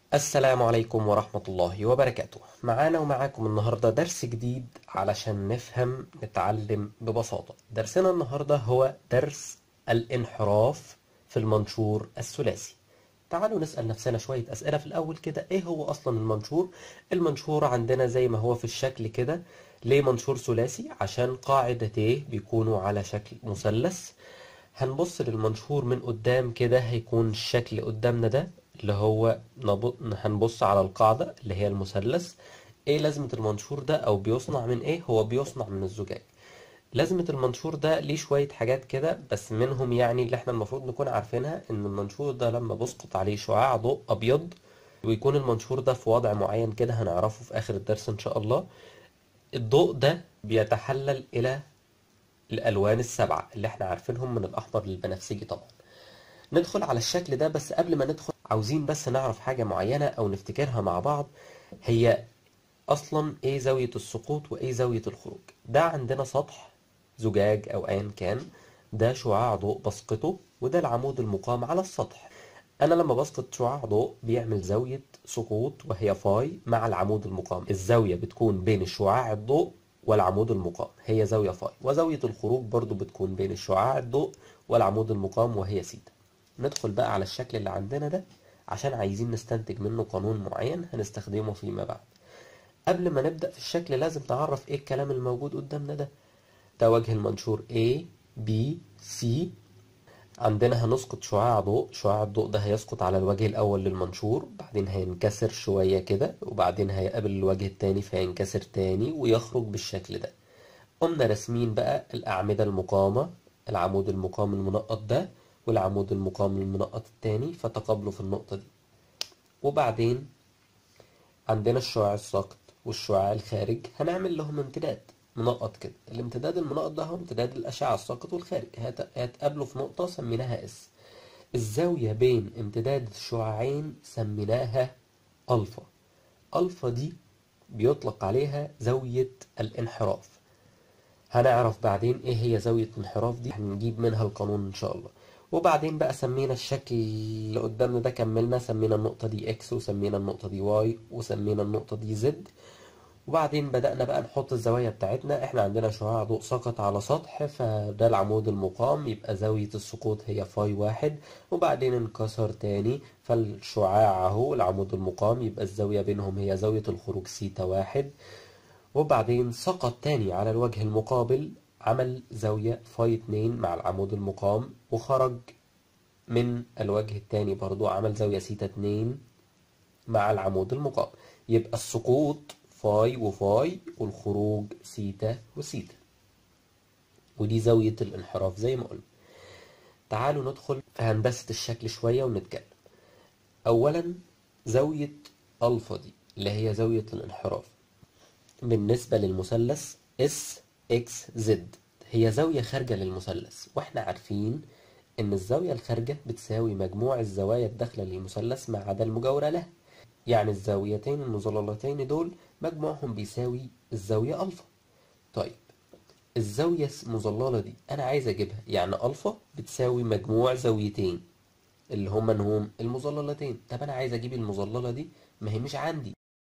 السلام عليكم ورحمة الله وبركاته معانا ومعاكم النهاردة درس جديد علشان نفهم نتعلم ببساطة درسنا النهاردة هو درس الانحراف في المنشور الثلاثي تعالوا نسأل نفسنا شوية أسئلة في الأول كده إيه هو أصلا المنشور؟ المنشور عندنا زي ما هو في الشكل كده ليه منشور ثلاثي؟ عشان قاعدتيه بيكونوا على شكل مثلث هنبص للمنشور من قدام كده هيكون الشكل قدامنا ده اللي هو نب... هنبص على القاعدة اللي هي المثلث ايه لازمة المنشور ده او بيصنع من ايه هو بيصنع من الزجاج لازمة المنشور ده ليه شوية حاجات كده بس منهم يعني اللي احنا المفروض نكون عارفينها ان المنشور ده لما بسقط عليه شعاع ضوء ابيض ويكون المنشور ده في وضع معين كده هنعرفه في اخر الدرس ان شاء الله الضوء ده بيتحلل الى الالوان السبعة اللي احنا عارفينهم من الاحمر للبنفسجي طبعا ندخل على الشكل ده بس قبل ما ندخل عاوزين بس نعرف حاجة معينة أو نفتكرها مع بعض هي أصلا إيه زاوية السقوط وإيه زاوية الخروج ده عندنا سطح زجاج أو أيا كان ده شعاع ضوء بسقطه وده العمود المقام على السطح أنا لما بسقط شعاع ضوء بيعمل زاوية سقوط وهي فاي مع العمود المقام الزاوية بتكون بين الشعاع الضوء والعمود المقام هي زاوية فاي وزاوية الخروج برضو بتكون بين الشعاع الضوء والعمود المقام وهي سيتا ندخل بقى على الشكل اللي عندنا ده عشان عايزين نستنتج منه قانون معين هنستخدمه فيما بعد قبل ما نبدأ في الشكل لازم تعرف ايه الكلام الموجود قدامنا ده ده وجه المنشور A B C عندنا هنسقط شعاع ضوء شعاع الضوء ده هيسقط على الوجه الأول للمنشور بعدين هينكسر شوية كده وبعدين هيقابل الوجه التاني فينكسر تاني ويخرج بالشكل ده قمنا راسمين بقى الأعمدة المقامة العمود المقام المنقط ده والعمود المقام المنقط التاني فتقابلوا في النقطة دي وبعدين عندنا الشعاع الساقط والشعاع الخارج هنعمل لهم امتداد منقط كده الامتداد المنقط ده هو امتداد الأشعة الساقط والخارج هيتقابلوا في نقطة سميناها اس الزاوية بين امتداد الشعاعين سميناها ألفا ألفا دي بيطلق عليها زاوية الانحراف هنعرف بعدين ايه هي زاوية الانحراف دي هنجيب منها القانون ان شاء الله وبعدين بقى سمينا الشكل اللي قدامنا ده كملنا سمينا النقطة دي اكس وسمينا النقطة دي واي وسمينا النقطة دي زد وبعدين بدأنا بقى نحط الزوايا بتاعتنا احنا عندنا شعاع ضوء سقط على سطح فده العمود المقام يبقى زاوية السقوط هي فاي واحد وبعدين انكسر تاني فالشعاع اهو العمود المقام يبقى الزاوية بينهم هي زاوية الخروج سيتا واحد وبعدين سقط تاني على الوجه المقابل عمل زاوية فاي اتنين مع العمود المقام وخرج من الوجه التاني برضو عمل زاوية سيتا اتنين مع العمود المقام يبقى السقوط فاي وفاي والخروج سيتا وسيتا ودي زاوية الانحراف زي ما قلنا تعالوا ندخل في هندسة الشكل شوية ونتكلم أولا زاوية ألفا دي اللي هي زاوية الانحراف بالنسبة للمثلث اس اكس زد هي زاوية خارجة للمثلث واحنا عارفين ان الزاوية الخارجة بتساوي مجموع الزوايا الداخلة للمثلث ما عدا المجاورة له يعني الزاويتين المظللتين دول مجموعهم بيساوي الزاوية ألفا طيب الزاوية المظللة دي أنا عايز أجيبها يعني ألفا بتساوي مجموع زاويتين اللي هما انهم المظللتين طب أنا عايز أجيب المظللة دي ما هي مش عندي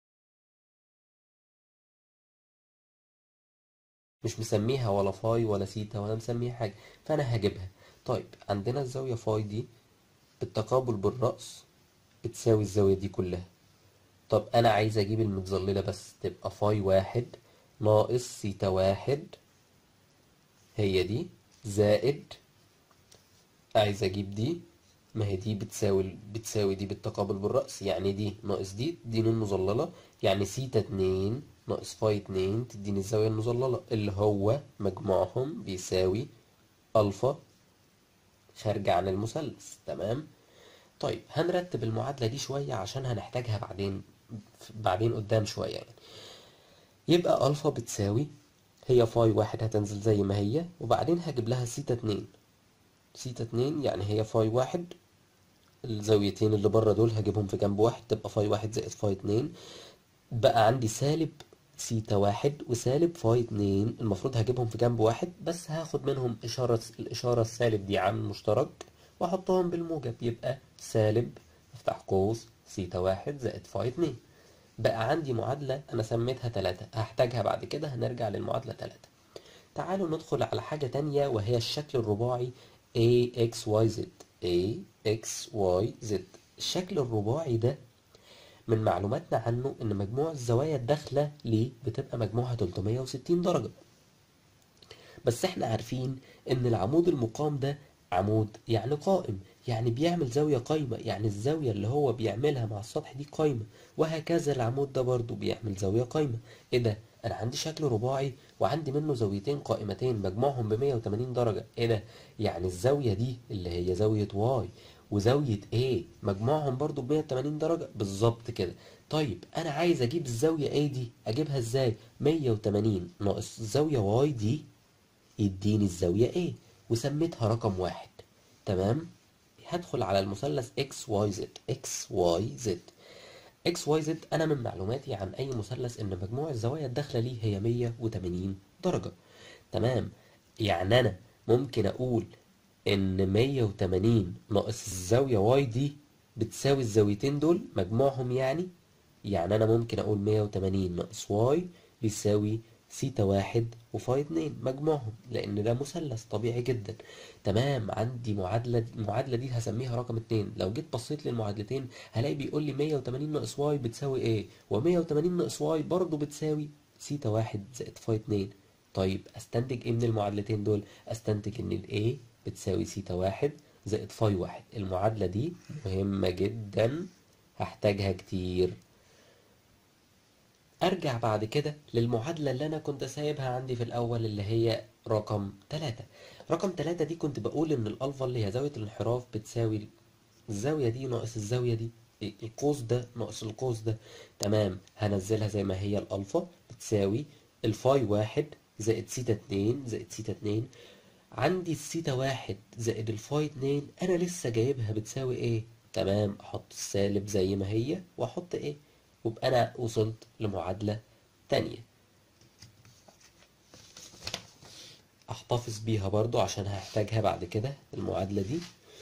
مش مسميها ولا فاي ولا سيتا ولا مسميها حاجة فأنا هجيبها طيب عندنا الزاوية فاي دي بالتقابل بالرأس بتساوي الزاوية دي كلها طب أنا عايز أجيب المتظللة بس تبقى فاي واحد ناقص سيتا واحد هي دي زائد عايز أجيب دي ما هي دي بتساوي بتساوي دي بالتقابل بالرأس يعني دي ناقص دي دي نون مظللة يعني سيتا اتنين ناقص فاي اتنين تديني الزاوية المظللة اللي هو مجموعهم بيساوي ألفا خارجة عن المثلث تمام طيب هنرتب المعادلة دي شوية عشان هنحتاجها بعدين بعدين قدام شوية يعني يبقى ألفا بتساوي هي فاي واحد هتنزل زي ما هي وبعدين هجيب لها سيتا اتنين سيتا اتنين يعني هي فاي واحد الزاويتين اللي بره دول هجيبهم في جنب واحد تبقى فاي واحد زائد فاي اتنين بقى عندي سالب سيتا واحد وسالب فاي اتنين المفروض هجيبهم في جنب واحد بس هاخد منهم إشارة الإشارة السالب دي عامل مشترك وأحطهم بالموجب يبقى سالب افتح قوس سيتا واحد زائد فاي اتنين بقى عندي معادلة أنا سميتها تلاتة هحتاجها بعد كده هنرجع للمعادلة تلاتة تعالوا ندخل على حاجة تانية وهي الشكل الرباعي AXYZ AXYZ الشكل الرباعي ده من معلوماتنا عنه إن مجموع الزوايا الداخلة ليه بتبقى مجموعها 360 درجة بس احنا عارفين إن العمود المقام ده عمود يعني قائم يعني بيعمل زاوية قايمة يعني الزاوية اللي هو بيعملها مع السطح دي قايمة وهكذا العمود ده برضو بيعمل زاوية قايمة ايه ده انا عندي شكل رباعي وعندي منه زاويتين قائمتين مجموعهم ب 180 درجة ايه ده يعني الزاوية دي اللي هي زاوية واي وزاوية A مجموعهم برضو ب 180 درجة بالظبط كده طيب انا عايز اجيب الزاوية A دي اجيبها ازاي 180 ناقص الزاوية Y دي يديني الزاوية A وسميتها رقم واحد تمام هدخل على المثلث XYZ XYZ XYZ أنا من معلوماتي عن أي مثلث إن مجموع الزوايا الداخلة ليه هي 180 درجة تمام يعني أنا ممكن أقول إن 180 ناقص الزاوية Y دي بتساوي الزاويتين دول مجموعهم يعني يعني أنا ممكن أقول 180 ناقص Y بيساوي سيتا واحد وفاي اتنين مجموعهم لأن ده مثلث طبيعي جدا تمام عندي معادلة المعادلة دي هسميها رقم اتنين لو جيت بصيت للمعادلتين هلاقي بيقول لي 180 ناقص واي بتساوي ايه و180 ناقص واي برضه بتساوي سيتا واحد زائد فاي اتنين طيب استنتج ايه من المعادلتين دول استنتج ان الايه بتساوي سيتا واحد زائد فاي واحد المعادلة دي مهمة جدا هحتاجها كتير ارجع بعد كده للمعادلة اللي انا كنت سايبها عندي في الاول اللي هي رقم تلاتة رقم تلاتة دي كنت بقول ان الالفا اللي هي زاوية الانحراف بتساوي الزاوية دي ناقص الزاوية دي القوس ده ناقص القوس ده تمام هنزلها زي ما هي الالفا بتساوي الفاي واحد زائد سيتا اتنين زائد سيتا اتنين عندي السيتا واحد زائد الفاي اتنين انا لسه جايبها بتساوي ايه تمام احط السالب زي ما هي واحط ايه وابقى انا وصلت لمعادلة تانية احتفظ بيها برضو عشان هحتاجها بعد كده المعادلة دي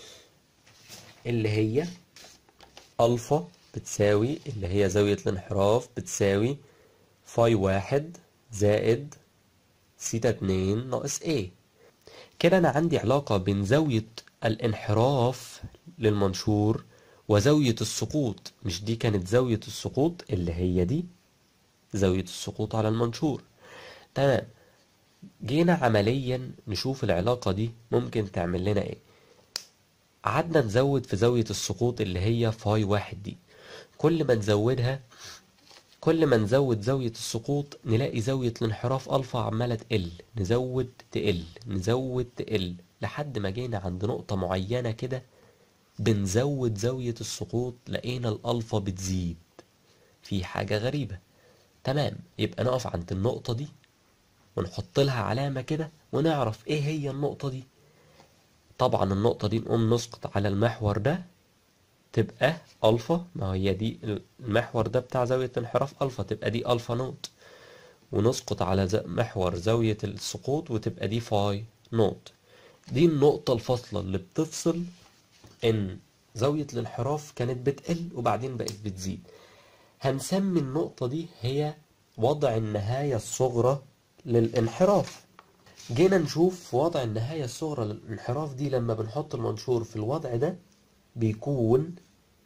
اللي هي الفا بتساوي اللي هي زاوية الانحراف بتساوي فاي واحد زائد سيتا اتنين ناقص ايه كده انا عندي علاقة بين زاوية الانحراف للمنشور وزاوية السقوط مش دي كانت زاوية السقوط اللي هي دي زاوية السقوط على المنشور تمام جينا عمليا نشوف العلاقة دي ممكن تعمل لنا ايه قعدنا نزود في زاوية السقوط اللي هي فاي واحد دي كل ما نزودها كل ما نزود زاوية السقوط نلاقي زاوية الانحراف ألفا عمالة تقل نزود تقل نزود تقل لحد ما جينا عند نقطة معينة كده بنزود زاوية السقوط لقينا الألفا بتزيد في حاجة غريبة تمام يبقى نقف عند النقطة دي ونحط لها علامة كده ونعرف ايه هي النقطة دي طبعا النقطة دي نقوم نسقط على المحور ده تبقى ألفا ما هي دي المحور ده بتاع زاوية انحراف ألفا تبقى دي ألفا نوت ونسقط على ز- محور زاوية السقوط وتبقى دي فاي نوت دي النقطة الفاصلة اللي بتفصل إن زاوية الانحراف كانت بتقل وبعدين بقت بتزيد هنسمي النقطة دي هي وضع النهاية الصغرى للانحراف جينا نشوف وضع النهاية الصغرى للانحراف دي لما بنحط المنشور في الوضع ده بيكون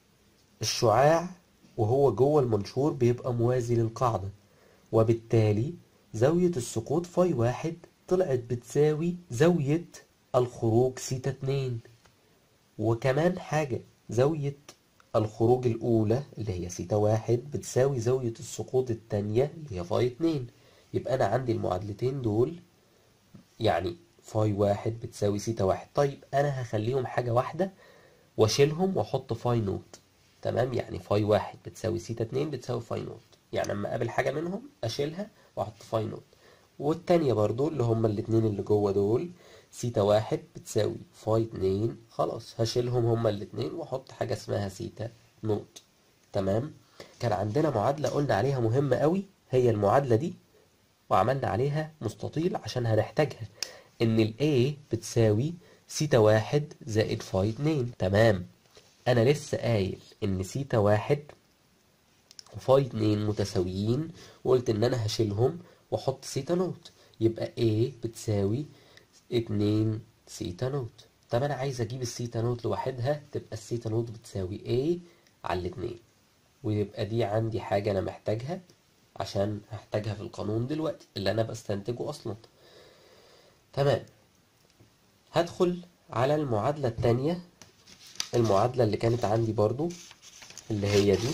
الشعاع وهو جوه المنشور بيبقى موازي للقاعدة وبالتالي زاوية السقوط فاي واحد طلعت بتساوي زاوية الخروج سيتا اتنين وكمان حاجة زاوية الخروج الأولى اللي هي سيتا واحد بتساوي زاوية السقوط التانية اللي هي فاي اتنين يبقى أنا عندي المعادلتين دول يعني فاي واحد بتساوي سيتا واحد طيب أنا هخليهم حاجة واحدة واشيلهم واحط فاي نوت تمام يعني فاي واحد بتساوي سيتا اتنين بتساوي فاي نوت يعني اما اقابل حاجة منهم اشيلها واحط فاي نوت والتانية برضو اللي هما الاتنين اللي جوه دول سيتا واحد بتساوي فاي اتنين خلاص هشيلهم هما الاتنين واحط حاجة اسمها سيتا نوت تمام كان عندنا معادلة قلنا عليها مهمة قوي هي المعادلة دي وعملنا عليها مستطيل عشان هنحتاجها ان ال A بتساوي سيتا واحد زائد فاي اتنين تمام انا لسه قايل ان سيتا واحد وفاي اتنين متساويين وقلت ان انا هشيلهم واحط سيتا نوت يبقى A بتساوي اتنين سيتا نوت طب انا عايز اجيب السيتا نوت لوحدها تبقى السيتا نوت بتساوي A على الاتنين ويبقى دي عندي حاجة انا محتاجها عشان هحتاجها في القانون دلوقتي اللي انا بستنتجه اصلا تمام هدخل على المعادلة التانية المعادلة اللي كانت عندي برضو اللي هي دي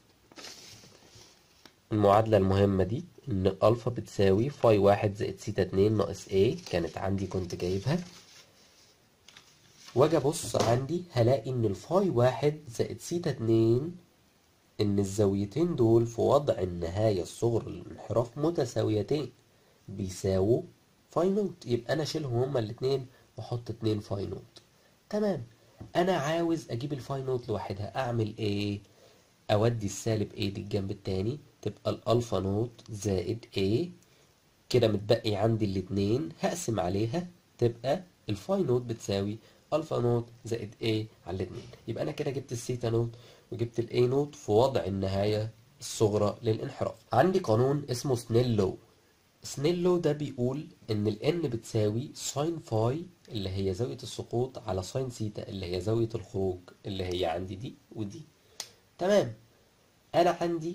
المعادلة المهمة دي إن الألفا بتساوي فاي واحد زائد سيتا اتنين ناقص A كانت عندي كنت جايبها وأجي أبص عندي هلاقي إن الفاي واحد زائد سيتا اتنين إن الزاويتين دول في وضع النهاية الصغرى للانحراف متساويتين بيساووا فاي نوت يبقى أنا أشيلهم هما الاتنين وأحط اتنين فاي نوت تمام أنا عاوز أجيب الفاي نوت لوحدها أعمل إيه؟ أودي السالب A دي الجنب التاني تبقى الألفا نوت زائد A كده متبقي عندي الاتنين هقسم عليها تبقى الفاي نوت بتساوي ألفا نوت زائد A على الاتنين يبقى أنا كده جبت السيتا نوت وجبت ال A نوت في وضع النهاية الصغرى للانحراف عندي قانون اسمه سنيل لو سنيل لو ده بيقول إن ال N بتساوي ساين فاي اللي هي زاوية السقوط على ساين سيتا اللي هي زاوية الخروج اللي هي عندي دي ودي تمام انا عندي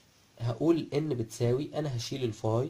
هقول ان بتساوي انا هشيل الفاي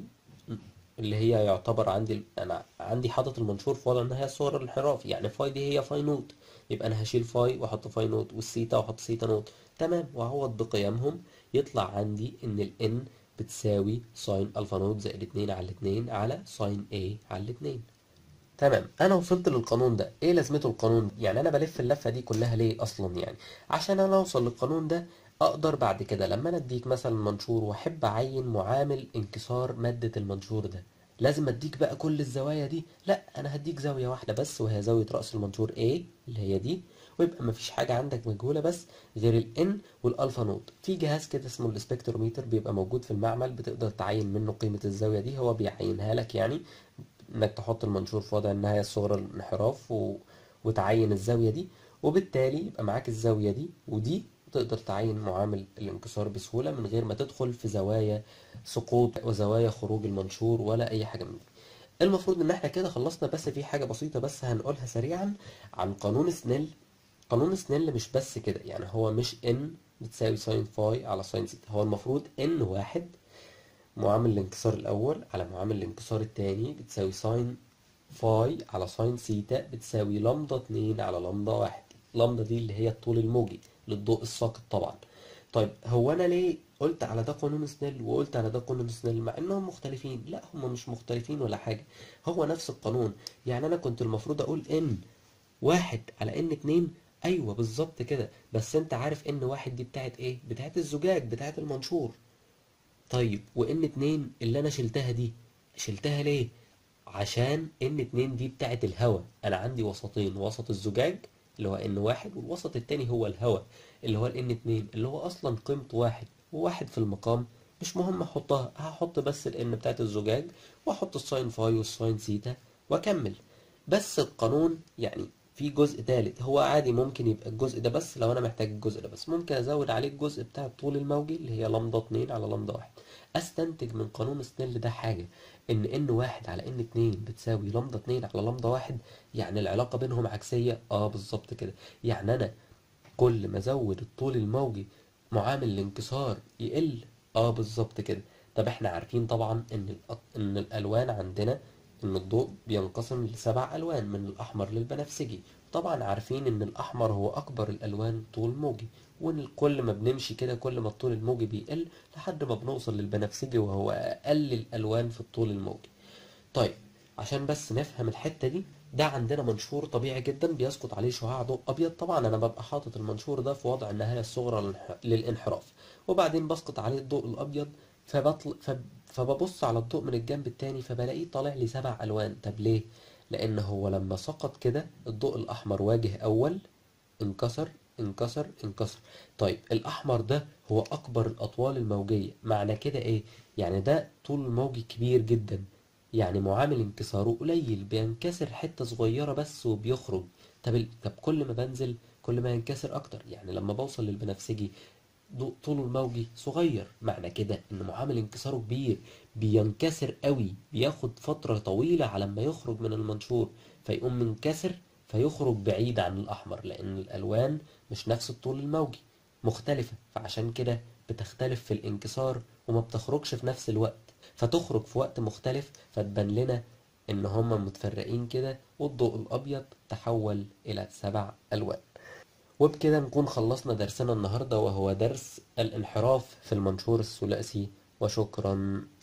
اللي هي يعتبر عندي انا عندي حاطط المنشور في وضع النهايه الصغرى للانحراف يعني فاي دي هي فاي نوت يبقى انا هشيل فاي واحط فاي نوت والسيتا واحط سيتا نوت تمام واعوض بقيمهم يطلع عندي ان الان بتساوي ساين الفا نوت زائد 2 على 2 على ساين A على 2 تمام انا وصلت للقانون ده ايه لازمته القانون يعني انا بلف اللفه دي كلها ليه اصلا يعني عشان انا اوصل للقانون ده اقدر بعد كده لما انا اديك مثلا منشور واحب اعين معامل انكسار ماده المنشور ده لازم اديك بقى كل الزوايا دي لا انا هديك زاويه واحده بس وهي زاويه راس المنشور A اللي هي دي ويبقى مفيش حاجه عندك مجهوله بس غير الان والالفا نوت في جهاز كده اسمه السبكتروميتر بيبقى موجود في المعمل بتقدر تعين منه قيمه الزاويه دي هو بيعينها لك يعني انك تحط المنشور في وضع النهايه الصغرى للانحراف و... وتعين الزاويه دي وبالتالي يبقى معاك الزاويه دي ودي تقدر تعين معامل الانكسار بسهولة من غير ما تدخل في زوايا سقوط وزوايا خروج المنشور ولا أي حاجة من دي المفروض إن احنا كده خلصنا بس في حاجة بسيطة بس هنقولها سريعا عن قانون سنيل قانون سنيل مش بس كده يعني هو مش ان بتساوي ساين فاي على ساين سيتا هو المفروض ان واحد معامل الانكسار الأول على معامل الانكسار التاني بتساوي ساين فاي على ساين سيتا بتساوي لمدة اتنين على لمدة واحد لمدة دي اللي هي الطول الموجي للضوء الساقط طبعا طيب هو انا ليه قلت على ده قانون سنيل وقلت على ده قانون سنيل مع انهم مختلفين لا هم مش مختلفين ولا حاجة هو نفس القانون يعني انا كنت المفروض اقول ان واحد على ان اتنين ايوه بالظبط كده بس انت عارف ان واحد دي بتاعت ايه بتاعت الزجاج بتاعت المنشور طيب وان اتنين اللي انا شلتها دي شلتها ليه عشان ان اتنين دي بتاعت الهواء انا عندي وسطين وسط الزجاج اللي هو ان واحد والوسط التاني هو الهواء اللي هو الان اتنين اللي هو اصلا قيمته واحد وواحد في المقام مش مهم احطها هحط بس الان بتاعت الزجاج واحط الساين فاي والساين سيتا واكمل بس القانون يعني في جزء تالت هو عادي ممكن يبقى الجزء ده بس لو انا محتاج الجزء ده بس ممكن ازود عليه الجزء بتاع الطول الموجي اللي هي لمدة اتنين على لمدة واحد استنتج من قانون سنيل ده حاجة ان ان واحد على ان اتنين بتساوي لمدة اتنين على لمدة واحد يعني العلاقة بينهم عكسية اه بالظبط كده يعني انا كل ما ازود الطول الموجي معامل الانكسار يقل اه بالظبط كده طب احنا عارفين طبعا ان الأ- ان الالوان عندنا ان الضوء بينقسم لسبع الوان من الاحمر للبنفسجي طبعا عارفين ان الاحمر هو اكبر الالوان طول موجي وان كل ما بنمشي كده كل ما الطول الموجي بيقل لحد ما بنوصل للبنفسجي وهو اقل الالوان في الطول الموجي طيب عشان بس نفهم الحتة دي ده عندنا منشور طبيعي جدا بيسقط عليه شعاع ضوء ابيض طبعا انا ببقى حاطط المنشور ده في وضع النهاية الصغرى للانح- للانحراف وبعدين بسقط عليه الضوء الابيض فبطل فب... فببص على الضوء من الجنب التاني فبلاقيه طالع لي سبع الوان طب ليه لان هو لما سقط كده الضوء الاحمر واجه اول انكسر انكسر انكسر طيب الاحمر ده هو اكبر الاطوال الموجية معنى كده ايه يعني ده طول موجي كبير جدا يعني معامل انكساره قليل بينكسر حتة صغيرة بس وبيخرج طب ال- طب كل ما بنزل كل ما ينكسر اكتر يعني لما بوصل للبنفسجي ضوء طوله الموجي صغير معنى كده ان معامل انكساره كبير بينكسر قوي بياخد فترة طويلة على ما يخرج من المنشور فيقوم منكسر فيخرج بعيد عن الأحمر لأن الألوان مش نفس الطول الموجي مختلفة فعشان كده بتختلف في الانكسار وما بتخرجش في نفس الوقت فتخرج في وقت مختلف فتبان لنا إن هما متفرقين كده والضوء الأبيض تحول إلى سبع ألوان وبكده نكون خلصنا درسنا النهاردة وهو درس الانحراف في المنشور الثلاثي وشكرا